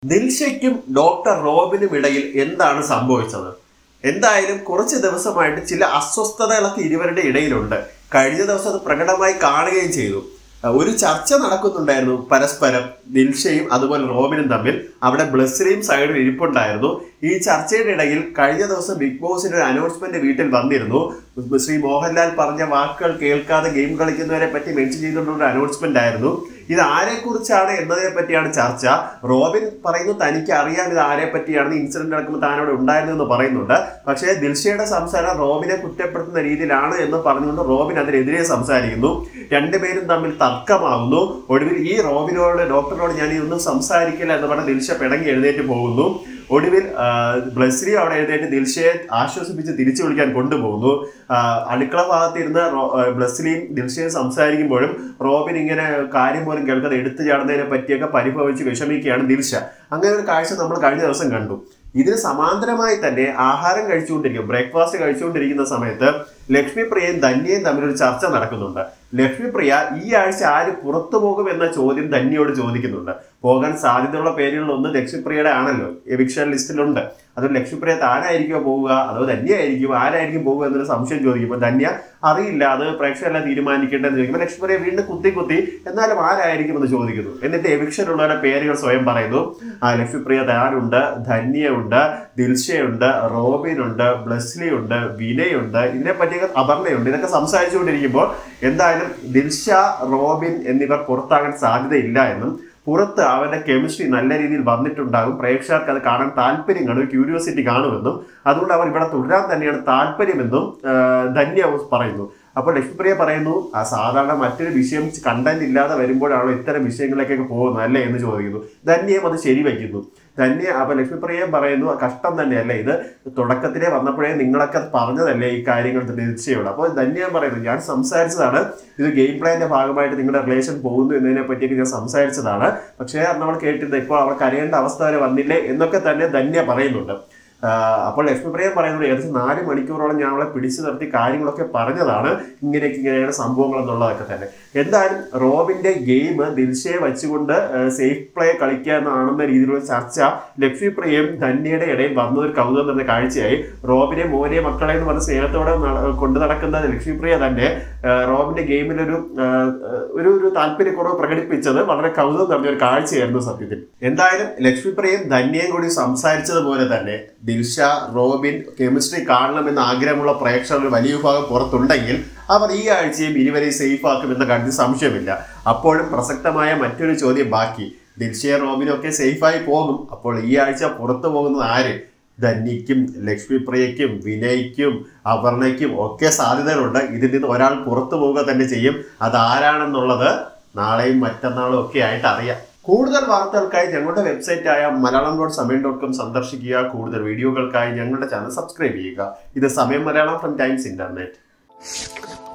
ദിൽഷയ്ക്കും doctor റോബിനും ഇടയിൽ എന്താണ് സംഭവിച്ചത് എന്തായാലും കുറച്ച് ദിവസമായിട്ട് ചില അസ്വസ്ഥതകളൊക്കെ ഇരുവരുടെ ഇടയിലുണ്ട് കഴിഞ്ഞ ദിവസം അത് പ്രകടമായി കാണുകയും ചെയ്തു അഹ് ഒരു ചർച്ച നടക്കുന്നുണ്ടായിരുന്നു പരസ്പരം ദിൽഷയും അതുപോലെ റോബിനും തമ്മിൽ അവിടെ ബ്ലസ്സിനെയും സൈഡിൽ ഇരിപ്പുണ്ടായിരുന്നു ഈ ചർച്ചയുടെ ഇടയിൽ കഴിഞ്ഞ ദിവസം ബിഗ് ബോസിന്റെ ഒരു അനൗൺസ്മെന്റ് വീട്ടിൽ വന്നിരുന്നു ശ്രീ മോഹൻലാൽ പറഞ്ഞ വാക്കുകൾ കേൾക്കാതെ ഗെയിം കളിക്കുന്നവരെ പറ്റി മെൻഷൻ ചെയ്തുകൊണ്ടുള്ള ഒരു അനൗൺസ്മെന്റ് ആയിരുന്നു ഇത് ആരെ കുറിച്ചാണ് എന്നതിനെ പറ്റിയാണ് ചർച്ച റോബിൻ പറയുന്നു തനിക്ക് അറിയാം ഇത് ആരെ പറ്റിയാണ് ഇൻസിഡന്റ് നടക്കുമ്പോൾ താൻ അവിടെ ഉണ്ടായിരുന്നു എന്ന് പറയുന്നുണ്ട് പക്ഷേ ദിൽഷയുടെ സംസാരം റോബിനെ കുറ്റപ്പെടുത്തുന്ന രീതിയിലാണ് എന്ന് പറഞ്ഞുകൊണ്ട് റോബിൻ അതിനെതിരെ സംസാരിക്കുന്നു രണ്ടുപേരും തമ്മിൽ തർക്കമാകുന്നു ഒടുവിൽ ഈ റോബിനോട് ഡോക്ടറിനോട് ഞാൻ ഇതൊന്നും സംസാരിക്കില്ല എന്ന് പറഞ്ഞ് ദിൽഷ പിണങ്ങി എഴുന്നേറ്റ് പോകുന്നു ഒടുവിൽ ആ, ബ്ലസ്ലി അവിടെ എഴുന്നേറ്റ് ദിൽഷയെ ആശ്വസിപ്പിച്ച് തിരിച്ചു വിളിക്കാൻ കൊണ്ടുപോകുന്നു ആ, അടുക്കള ഭാഗത്തിരുന്ന് റോ- ആ, ബ്ലസ്ലിയും ദിൽഷയും സംസാരിക്കുമ്പോഴും റോബിൻ ഇങ്ങനെ കാര്യം പോലും കേൾക്കാതെ എടുത്തു ചാടുന്നതിനെ പറ്റിയൊക്കെ പരിഭവിച്ച് വിഷമിക്കുകയാണ് ദിൽഷ അങ്ങനെ ഒരു കാഴ്ച നമ്മൾ കഴിഞ്ഞ ദിവസം കണ്ടു ഇതിന് സമാന്തരമായി തന്നെ ആഹാരം കഴിച്ചുകൊണ്ടിരിക്കും ബ്രേക്ക്ഫാസ്റ്റ് കഴിച്ചുകൊണ്ടിരിക്കുന്ന സമയത്ത് ലക്ഷ്മി പ്രിയയും ധന്യയും തമ്മിലൊരു ചർച്ച നടക്കുന്നുണ്ട് ലക്ഷ്മി പ്രിയ ഈ ആഴ്ച ആര് പുറത്തു പോകും എന്ന ചോദ്യം ധന്യയോട് ചോദിക്കുന്നുണ്ട് പോകാൻ സാധ്യതയുള്ള പേരുകളിലൊന്ന് ലക്ഷ്മിപ്രിയയുടെ ആണല്ലോ എവിക്ഷൻ ലിസ്റ്റിലുണ്ട് അത് ലക്ഷ്മിപ്രിയ താനായിരിക്കുമോ പോവുക അതോ ധന്യയായിരിക്കും ആരായിരിക്കും പോകുക എന്നൊരു സംശയം ചോദിക്കുമ്പോൾ ധന്യ അറിയില്ല അത് പ്രേക്ഷകരെല്ലാം തീരുമാനിക്കേണ്ടതെന്ന് ചോദിക്കുമ്പോൾ ലക്ഷ്മിപ്രിയ വീണ്ടും കുത്തി കുത്തി എന്നാലും ആരായിരിക്കും എന്ന് ചോദിക്കുന്നു എന്നിട്ട് എവിക്ഷൻ ഉള്ളവരുടെ പേരുകൾ സ്വയം പറയുന്നു ആ ലക്ഷ്മിപ്രിയ താനുണ്ട് ധന്യയുണ്ട് ദിൽഷയുണ്ട് റോബിനുണ്ട് ബ്ലസ്ലി ഉണ്ട് വിനയുണ്ട് ഇതിനെ പറ്റിയൊക്കെ അപർണയുണ്ട് ഇതൊക്കെ സംസാരിച്ചുകൊണ്ടിരിക്കുമ്പോൾ എന്തായാലും ദിൽഷ റോബിൻ എന്നിവർ പുറത്താകാൻ സാധ്യതയില്ല എന്നും പുറത്ത് അവന്റെ കെമിസ്ട്രി നല്ല രീതിയിൽ വന്നിട്ടുണ്ടാകും പ്രേക്ഷകർക്ക് അത് കാണാൻ താല്പര്യം കാണും ക്യൂരിയോസിറ്റി കാണുമെന്നും അതുകൊണ്ട് അവർ ഇവിടെ തുടരാൻ തന്നെയാണ് താല്പര്യമെന്നും ആ, ധന്യ പറയുന്നു അപ്പോൾ ലക്ഷ്മിപ്രിയ പറയുന്നു ആ സാധാരണ മറ്റൊരു വിഷയം കണ്ടന്റ് ഇല്ലാതെ വരുമ്പോഴാണോ ഇത്തരം വിഷയങ്ങളിലേക്കൊക്കെ പോകുന്നത് അല്ലേ എന്ന് ചോദിക്കുന്നു ധന്യയും അത് ശരിവയ്ക്കുന്നു ധന്യ അപ്പൊ ലക്ഷ്മിപ്രിയയും പറയുന്നു കഷ്ടം തന്നെയല്ലേ ഇത് തുടക്കത്തിലേ വന്നപ്പോഴേ നിങ്ങളൊക്കെ പറഞ്ഞതല്ലേ ഈ കാര്യങ്ങൾ തീർച്ചയോട് അപ്പോൾ ധന്യ പറയുന്നു ഞാൻ സംസാരിച്ചതാണ് ഇത് ഗെയിം പ്ലാന്റെ ഭാഗമായിട്ട് നിങ്ങളുടെ റിലേഷൻ പോകുന്നു എന്നതിനെ പറ്റിയൊക്കെ ഞാൻ സംസാരിച്ചതാണ് പക്ഷേ നമ്മൾ കേട്ടിരുന്നത് ഇപ്പോൾ അവൾ കരയേണ്ട അവസ്ഥ വരെ വന്നില്ലേ എന്നൊക്കെ തന്നെ ധന്യ പറയുന്നുണ്ട് ആഹ് അപ്പോൾ ലക്ഷ്മിപ്രിയ പറയുന്നത് ഏകദേശം നാല് മണിക്കൂറോളം ഞാൻ അവളെ പിടിച്ചു നിർത്തി കാര്യങ്ങളൊക്കെ പറഞ്ഞതാണ് ഇങ്ങനെയൊക്കെ ഇങ്ങനെയാണ് സംഭവങ്ങൾ എന്നുള്ളതൊക്കെ തന്നെ എന്തായാലും റോബിന്റെ ഗെയിം ദിൽഷയെ വെച്ചുകൊണ്ട് സേഫ് പ്ലേ കളിക്കുക എന്നാണെന്ന രീതിയിലുള്ള ചർച്ച ലക്ഷ്മിപ്രിയയും ധന്യയുടെ ഇടയിൽ വന്ന ഒരു കൗതുകം തന്നെ കാഴ്ചയായി റോബിനെ മോനെ മക്കളെ എന്ന് പറഞ്ഞ സ്നേഹത്തോടെ നട- കൊണ്ടു നടക്കുന്ന ലക്ഷ്മിപ്രിയ തന്നെ ആഹ് റോബിന്റെ ഗെയിമിലൊരു ആഹ് ഒരു ഒരു താല്പര്യക്കുറവ് പ്രകടിപ്പിച്ചത് വളരെ കൗതുകം നിറഞ്ഞ ഒരു കാഴ്ചയായിരുന്നു സത്യത്തിൽ എന്തായാലും ലക്ഷ്മിപ്രിയയും ധന്യയും കൂടി സംസാരിച്ചതുപോലെ തന്നെ ദിൽഷ റോബിൻ കെമിസ്ട്രി കാണണമെന്ന് ആഗ്രഹമുള്ള പ്രേക്ഷകർ വലിയ വിഭാഗം പുറത്തുണ്ടെങ്കിൽ അവർ ഈ ആഴ്ചയും ഇരുവരെയും സേഫ് ആക്കുമെന്ന കാര്യത്തിൽ സംശയമില്ല അപ്പോഴും പ്രസക്തമായ മറ്റൊരു ചോദ്യം ബാക്കി ദിൽഷയെ റോബിനും ഒക്കെ സേഫായി പോകും അപ്പോൾ ഈ ആഴ്ച പുറത്തു പോകുന്നത് ആര് ധന്യയ്ക്കും ലക്ഷ്മിപ്രിയയ്ക്കും വിനയ്ക്കും അപർണയ്ക്കും ഒക്കെ സാധ്യതകളുണ്ട് ഇതിൽ നിന്ന് ഒരാൾ പുറത്തു പോവുക തന്നെ ചെയ്യും അതാരാണെന്നുള്ളത് നാളെയും മറ്റന്നാളും ഒക്കെ ആയിട്ട് അറിയാം കൂടുതൽ വാർത്തകൾക്കായി ഞങ്ങളുടെ വെബ്സൈറ്റ് ആയ Malayalam dot Samayam dot com സന്ദർശിക്കുക കൂടുതൽ വീഡിയോകൾക്കായി ഞങ്ങളുടെ ചാനൽ സബ്സ്ക്രൈബ് ചെയ്യുക ഇത് സമയം മലയാളം ഫ്രം ടൈംസ് ഇന്റർനെറ്റ്